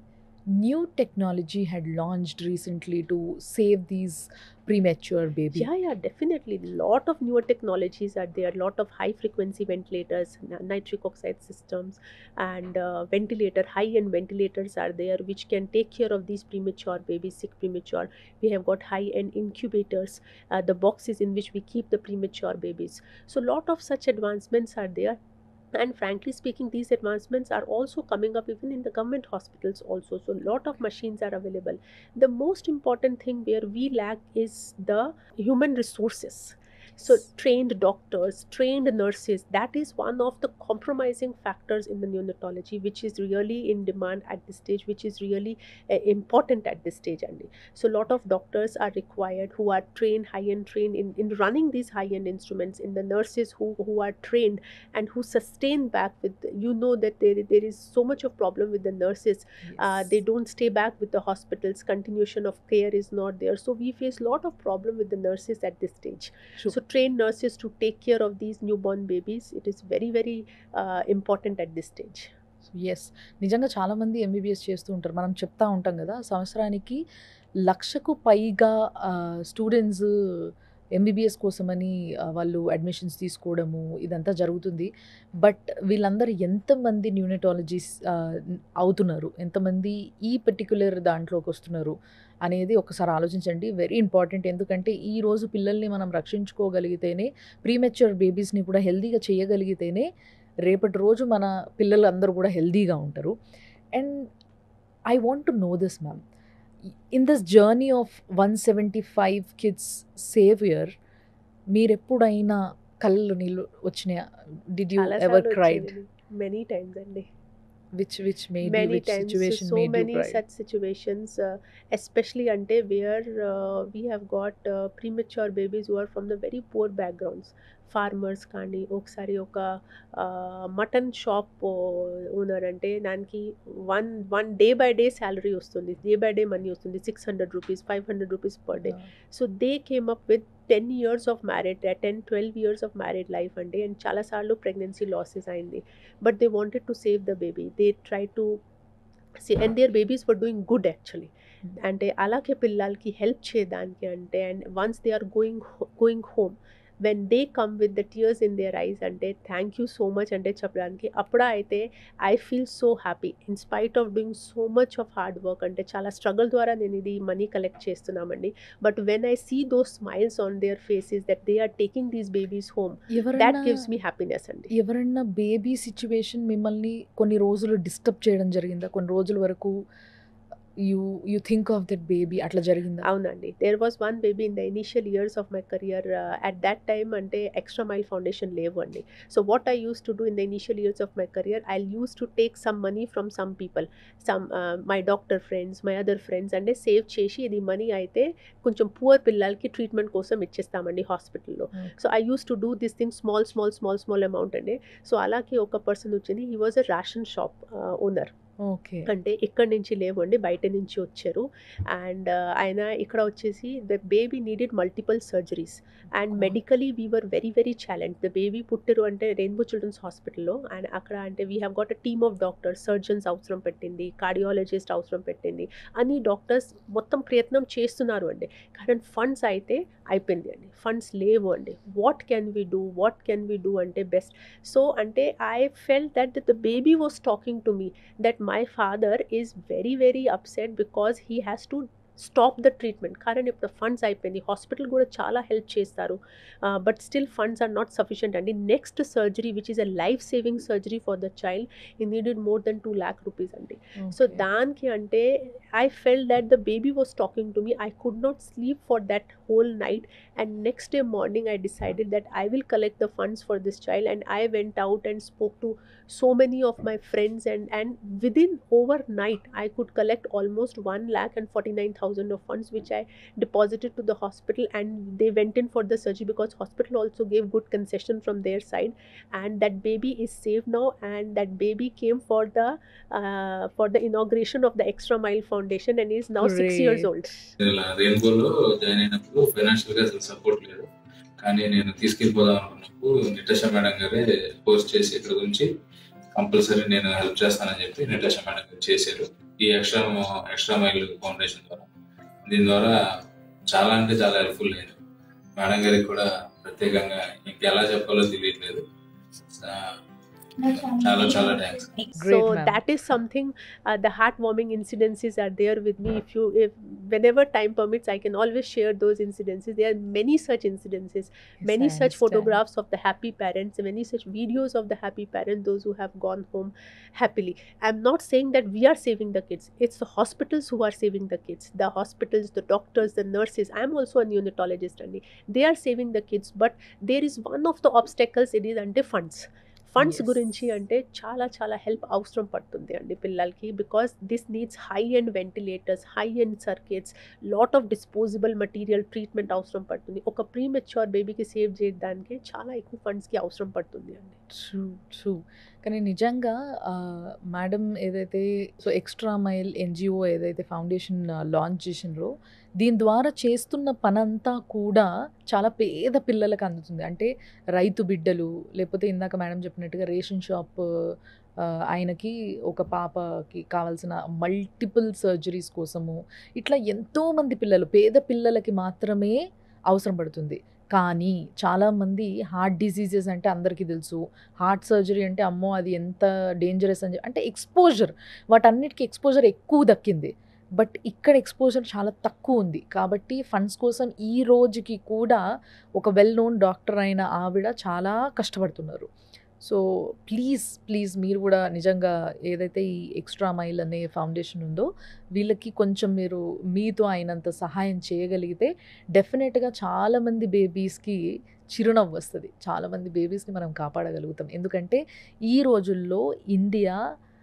[SPEAKER 2] new technology had launched recently to save these premature baby.
[SPEAKER 3] Yeah, yeah, definitely. Lot of newer technologies are there. Lot of high frequency ventilators, n- nitric oxide systems, and uh, ventilator high end ventilators are there, which can take care of these premature babies, sick premature. We have got high end incubators, uh, the boxes in which we keep the premature babies. So lot of such advancements are there. And frankly speaking, these advancements are also coming up even in the government hospitals also. So lot of machines are available the most important thing where we lack is the human resources so trained doctors trained nurses that is one of the compromising factors in the neonatology which is really in demand at this stage which is really uh, important at this stage only so a lot of doctors are required who are trained high end trained in, in running these high end instruments in the nurses who, who are trained and who sustain back with you know that there, there is so much of problem with the nurses uh, they don't stay back with the hospitals continuation of care is not there so we face lot of problem with the nurses at this stage
[SPEAKER 2] True.
[SPEAKER 3] so train nurses to take care of these newborn babies it is very very uh, important at this stage
[SPEAKER 2] yes నిజంగా చాలామంది ఎంబీబీఎస్ చేస్తూ ఉంటారు మనం చెప్తా ఉంటాం కదా సంవత్సరానికి లక్షకు పైగా స్టూడెంట్స్ ఎంబీబీఎస్ కోసమని ఆ, వాళ్ళు అడ్మిషన్స్ తీసుకోవడము ఇదంతా జరుగుతుంది బట్ వీళ్ళందరూ ఎంతమంది న్యూనటాలజీస్ అవుతున్నారు ఎంతమంది ఈ పర్టిక్యులర్ దాంట్లోకి వస్తున్నారు అనేది ఒకసారి ఆలోచించండి వెరీ ఇంపార్టెంట్ ఎందుకంటే ఈ రోజు పిల్లల్ని మనం రక్షించుకోగలిగితేనే ప్రీమెచ్యూర్ బేబీస్ని కూడా హెల్దీగా చేయగలిగితేనే రేపటి రోజు మన పిల్లలు అందరూ కూడా హెల్దీగా ఉంటారు and I want to know this ma'am in this journey of one seventy five kids saviour మీరు ఎప్పుడైనా కళ్ళు నీళ్ళు వచ్చినాయా did you ever cried
[SPEAKER 3] many times అండి
[SPEAKER 2] which which made
[SPEAKER 3] many
[SPEAKER 2] which
[SPEAKER 3] times
[SPEAKER 2] situation
[SPEAKER 3] so
[SPEAKER 2] made you
[SPEAKER 3] many
[SPEAKER 2] cry
[SPEAKER 3] such situations uh, especially ante where uh, we have got uh, premature babies who are from the very poor backgrounds farmers కానీ ఒకసారి ఒక మటన్ షాప్ ఓనర్ అంటే దానికి one one day by day salary వస్తుంది డే బై డే మనీ వస్తుంది six hundred rupees five hundred rupees per day so they came up with ten years of married ten twelve years of married life అండి అండ్ చాలాసార్లు ప్రెగ్నెన్సీ లాసెస్ అయింది but they wanted to save the baby they try to say and their babies were doing good actually అంటే అలాగే పిల్లలకి హెల్ప్ చేయడానికి అంటే and once they are going going home when they come with the tears in their eyes అంటే థ్యాంక్ యూ సో మచ్ అంటే చెప్పడానికి అప్పుడు అయితే I feel so happy in spite of doing so much of hard work అంటే చాలా స్ట్రగుల్ ద్వారా నేను ఇది మనీ కలెక్ట్ చేస్తున్నామండి but when I see those smiles on their faces that they are taking these babies home that
[SPEAKER 2] ఎవరైనా
[SPEAKER 3] గివ్స్ మీ హ్యాపీనెస్ అండి
[SPEAKER 2] ఎవరైనా బేబీ సిచ్యువేషన్ మిమ్మల్ని కొన్ని రోజులు డిస్టర్బ్ చేయడం జరిగిందా కొన్ని రోజుల వరకు you you think of that baby అట్లా జరిగిందా
[SPEAKER 3] అవునండి there was one baby in the initial years of my career at that time అంటే ఎక్స్ట్రా మైల్ ఫౌండేషన్ లేవు అండి so what I use to do in the initial years of my career I use to take some money from some people some my doctor friends my other friends అంటే సేవ్ చేసి ఇది మనీ అయితే కొంచెం పువర్ పిల్లలకి ట్రీట్మెంట్ కోసం ఇచ్చేస్తామండి హాస్పిటల్లో so I use to do this thing small small small small amount అండి సో అలాగే ఒక పర్సన్ వచ్చింది he was a ration shop owner
[SPEAKER 2] okay
[SPEAKER 3] అంటే ఇక్కడి నుంచి లేవండి బయట నుంచి వచ్చారు అండ్ ఆయన ఇక్కడ వచ్చేసి the baby needed multiple surgeries and
[SPEAKER 2] Oh.
[SPEAKER 3] Medically we are very very challenge the baby పుట్టారు అంటే రెయిన్బో చిల్డ్రన్స్ హాస్పిటల్లో అండ్ అక్కడ అంటే we have got a team of doctors surgeons అవసరం పెట్టింది కార్డియాలజిస్ట్ అవసరం పెట్టింది అన్ని డాక్టర్స్ మొత్తం ప్రయత్నం చేస్తున్నారు అండి కానీ ఫండ్స్ అయితే అయిపోయింది అండి ఫండ్స్ లేవు అండి what can we do what can we do అంటే బెస్ట్ సో అంటే I fell that the baby was talking to me that my father is very very upset because he has to stop the treatment कारण ఇప్పుడు ఫండ్స్ అయిపోయింది హాస్పిటల్ కూడా చాలా హెల్ప్ చేస్తారు but still funds are not sufficient అండి next surgery which is a life saving surgery for the child he needed more then two lakh rupees అండి సో దానికి అంటే I fell that the baby was talking to me I could not sleep for that whole night and next day morning I decided that I will collect the funds for this child and I went out and spoke to so many of my friends and and within overnight i could collect almost 1 lakh and 49000 of funds which i deposited to the hospital and they went in for the surgery because hospital also gave good concession from their side and that baby is safe now and that baby came for the uh, for the inauguration of the extra mile foundation and is now 6 years
[SPEAKER 2] Great.
[SPEAKER 3] old
[SPEAKER 4] ఇలా రెయిన్బోలో జాయిన్ అయినప్పుడు ఫైనాన్షియల్ గా అసలు సపోర్ట్ లేదు కానీ నేను తీసుకెళ్ళిపోదాం అనుకున్నప్పుడు నిటేష మేడం గారే పోస్ట్ చేసి ఇక్కడ గురించి కంపల్సరీ నేను హెల్ప్ చేస్తానని చెప్పి నిటేష మేడం గారు చేశారు ఈ ఎక్స్ట్రా ఎక్స్ట్రా మైల్ ఫౌండేషన్ ద్వారా దీని ద్వారా చాలా అంటే చాలా హెల్ప్ఫుల్ అయింది మేడం గారికి కూడా ప్రత్యేకంగా ఇంకెలా చెప్పాలో తెలియట్లేదు ఆ, చాలా చాలా thanks
[SPEAKER 2] Great,
[SPEAKER 3] so
[SPEAKER 2] ma'am.
[SPEAKER 3] that is something uh, the heartwarming incidences are there with me if you if whenever time permits i can always share those incidences there are many such incidences
[SPEAKER 2] Yes,
[SPEAKER 3] many
[SPEAKER 2] I
[SPEAKER 3] such
[SPEAKER 2] understand.
[SPEAKER 3] photographs of the happy parents many such videos of the happy parents those who have gone home happily i'm not saying that we are saving the kids it's the hospitals who are saving the kids the hospitals the doctors the nurses i'm also a neonatologist and they are saving the kids but there is one of the obstacles it is under funds funds
[SPEAKER 2] Yes.
[SPEAKER 3] గురించి అంటే చాలా చాలా హెల్ప్ అవసరం పడుతుంది అండి పిల్లలకి because this needs high and ventilators high and circuits lot of disposable material treatment అవసరం పడుతుంది ఒక ప్రీ మెచ్యూర్ బేబీకి సేవ్ చేయడానికి చాలా ఎక్కువ ఫండ్స్కి అవసరం పడుతుంది అండి
[SPEAKER 2] ట్రూ ట్రూ కానీ నిజంగా మేడం ఏదైతే సో ఎక్స్ట్రా మైల్ ఎన్జిఓ ఏదైతే ఫౌండేషన్ లాంచ్ చేసినారో దీని ద్వారా చేస్తున్న పనంతా కూడా చాలా పేద పిల్లలకు అందుతుంది అంటే రైతు బిడ్డలు లేకపోతే ఇందాక మేడం చెప్పినట్టుగా రేషన్ షాప్ ఆ, ఆయనకి ఒక పాపకి కావాల్సిన మల్టిపుల్ సర్జరీస్ కోసము ఇట్లా ఎంతోమంది పిల్లలు పేద పిల్లలకి మాత్రమే అవసరం పడుతుంది కానీ చాలామంది హార్ట్ డిసీజెస్ అంటే అందరికీ తెలుసు హార్ట్ సర్జరీ అంటే అమ్మో అది ఎంత డేంజరస్ అని చెప్పి అంటే ఎక్స్పోజర్ వాటన్నిటికీ ఎక్స్పోజర్ ఎక్కువ దక్కింది బట్ ఇక్కడ ఎక్స్పోజర్ చాలా తక్కువ ఉంది కాబట్టి ఫండ్స్ కోసం ఈ రోజుకి కూడా ఒక వెల్ నోన్ డాక్టర్ అయిన ఆవిడ చాలా కష్టపడుతున్నారు సో ప్లీజ్ ప్లీజ్ మీరు కూడా నిజంగా ఏదైతే ఈ ఎక్స్ట్రా మైల్ అనే ఫౌండేషన్ ఉందో వీళ్ళకి కొంచెం మీరు మీతో అయినంత సహాయం చేయగలిగితే డెఫినెట్గా చాలామంది బేబీస్కి చిరునవ్వు వస్తుంది చాలామంది బేబీస్ని మనం కాపాడగలుగుతాం ఎందుకంటే ఈ రోజుల్లో ఇండియా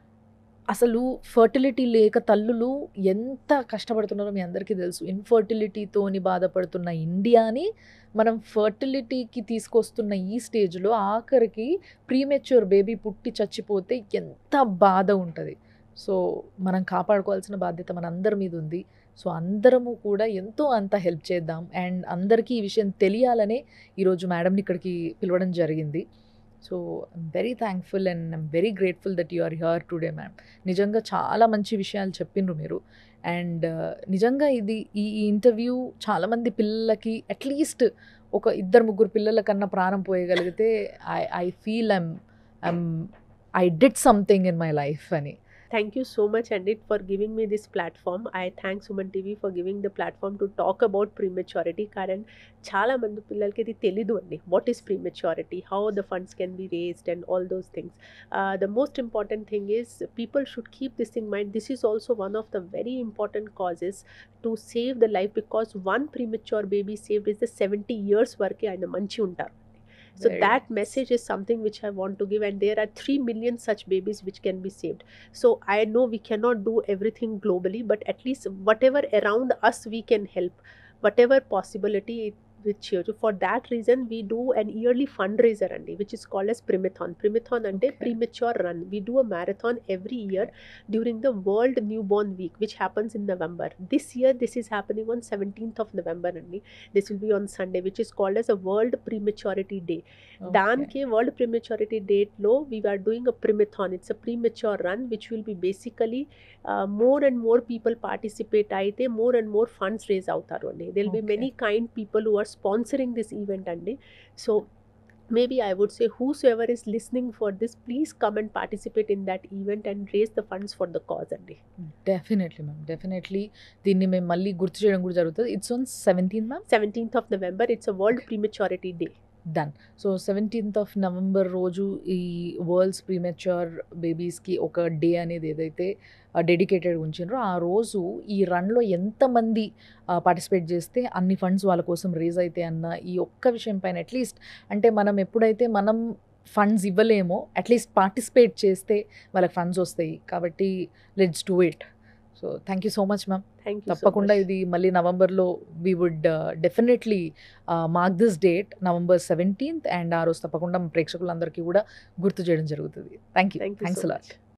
[SPEAKER 2] అసలు ఫర్టిలిటీ లేక తల్లులు ఎంత కష్టపడుతున్నారో మీ అందరికీ తెలుసు ఇన్ఫర్టిలిటీతోని బాధపడుతున్న ఇండియాని మనం ఫర్టిలిటీకి తీసుకొస్తున్న ఈ స్టేజ్లో ఆఖరికి ప్రీమెచ్యూర్ బేబీ పుట్టి చచ్చిపోతే ఎంత బాధ ఉంటుంది సో మనం కాపాడుకోవాల్సిన బాధ్యత మన అందరి మీద ఉంది సో అందరము కూడా ఎంతో అంత హెల్ప్ చేద్దాం అండ్ అందరికీ ఈ విషయం తెలియాలనే ఈరోజు మేడంని ఇక్కడికి పిలవడం జరిగింది so I'm very thankful and I'm very grateful that you are here today ma'am నిజంగా చాలా మంచి విషయాలు చెప్పిండ్రు మీరు అండ్ నిజంగా ఇది ఈ ఇంటర్వ్యూ చాలామంది పిల్లలకి అట్లీస్ట్ ఒక ఇద్దరు ముగ్గురు పిల్లల కన్నా ప్రాణం పోయగలిగితే I I feel I'm I'm I did something in my life అని
[SPEAKER 3] థ్యాంక్ యూ సో మచ్ అండి for giving me this platform I thank Suman TV for giving the platform to talk about prematurity कारण చాలా మంది పిల్లలకి ఇది తెలీదు అండి what is prematurity how the funds can be raised and all those things the most important thing is people should keep this in mind this is also one of the very important causes to save the life because one premature baby saved is the seventy years వరకు ఆయన మంచి ఉంటారు so
[SPEAKER 2] Very
[SPEAKER 3] that
[SPEAKER 2] nice.
[SPEAKER 3] message is something which i want to give and there are 3 million such babies which can be saved so i know we cannot do everything globally but at least whatever around us we can help whatever possibility it which uh, for that reason we do an yearly fundraiser andi which is called as primathon primathon ante
[SPEAKER 2] Okay.
[SPEAKER 3] premature run we do a marathon every year during the world newborn week which happens in november this year this is happening on 17th of november andi this will be on sunday which is called as a world prematurity day దానికి వరల్డ్ ప్రిమెచ్యూరిటీ డేట్లో we are doing a premathon it's a premature run which will be basically more and more people participate అయితే more and more funds raise అవుతారు అండి they'll be
[SPEAKER 2] Okay.
[SPEAKER 3] Many kind people who are sponsoring this event అండి so maybe i would say whosoever is listening for this please come and participate in that event and raise the funds for the cause అండి
[SPEAKER 2] డెఫినెట్లీ మ్యామ్ డెఫినెట్లీ దీన్ని మేము మళ్ళీ గుర్తు చేయడం కూడా జరుగుతుంది it's on seventeen ma'am
[SPEAKER 3] 17th of november it's a world prematurity day
[SPEAKER 2] done so seventeenth of November రోజు ఈ వరల్డ్స్ ప్రీమెచ్యూర్ బేబీస్కి ఒక డే అనేది ఏదైతే డెడికేటెడ్ ఉంచారో ఆ రోజు ఈ రన్లో ఎంతమంది పార్టిసిపేట్ చేస్తే అన్ని ఫండ్స్ వాళ్ళ కోసం రేజ్ అయితే అన్న ఈ ఒక్క విషయం పైన అట్లీస్ట్ అంటే మనం ఎప్పుడైతే మనం ఫండ్స్ ఇవ్వలేమో అట్లీస్ట్ పార్టిసిపేట్ చేస్తే వాళ్ళకి ఫండ్స్ వస్తాయి కాబట్టి let's do it so thank you so much ma'am
[SPEAKER 3] thank you so
[SPEAKER 2] తప్పకుండా
[SPEAKER 3] much.
[SPEAKER 2] ఇది మళ్ళీ నవంబర్లో we would definitely mark this date November seventeenth and ఆ రోజు తప్పకుండా ప్రేక్షకులందరికీ కూడా గుర్తు చేయడం జరుగుతుంది thank you
[SPEAKER 3] Thank you
[SPEAKER 2] thanks
[SPEAKER 3] so
[SPEAKER 2] lot
[SPEAKER 3] much.